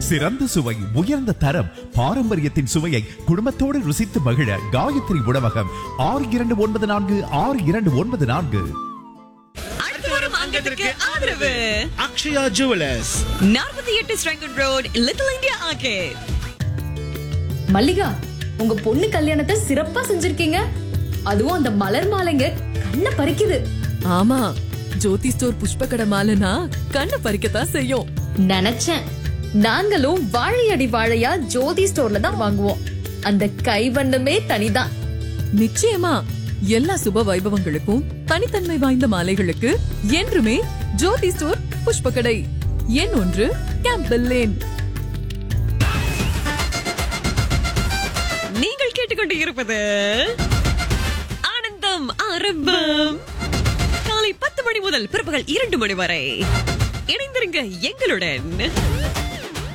சிறந்த சுவை உயர்ந்த தரம் பாரம்பரியத்தின் சுவையை குடும்பத்தோடு ருசித்து மகிழ காயத்ரி உணவகம் ஆறு இரண்டு ஒன்பது நான்கு ஆறு இரண்டு ஒன்பது நான்கு அடுத்து வரும் அங்கத்திற்கு ஆதரவு அக்ஷயா ஜுவலர்ஸ் நாற்பத்தி எட்டு Serangoon Road Little India Arcade Mallika உங்க பொண்ணு கல்யாணத்தை சிறப்பா செஞ்சிருக்கீங்க அதுவும் அந்த மலர் மாலைங்க கண்ணை பறிக்குது ஆமா ஜோதி ஸ்டோர் புஷ்ப கடை மாலைனா கண்ணை பறிக்கத்தான் செய்யும் நினைச்சேன் நாங்களும் வாழையடி வாழையா ஜோதி ஸ்டோர்ல தான் வாங்குவோம் அந்த கைவண்ணமே தனிதான் நிச்சயமா எல்லா சுப வைபவங்களுக்கும் தனித்தன்மை வாய்ந்த மாலைகளுக்கு என்றுமே ஜோதி ஸ்டோர் புஷ்ப கடை எண் ஒன்று கேம்பல் லேன் நீங்கள் கேட்டுக்கொண்டு இருப்பது ஆனந்தம் ஆரம்பம் காலை பத்து மணி முதல் பிற்பகல் இரண்டு மணி வரை இணைந்திருங்க எங்களுடன்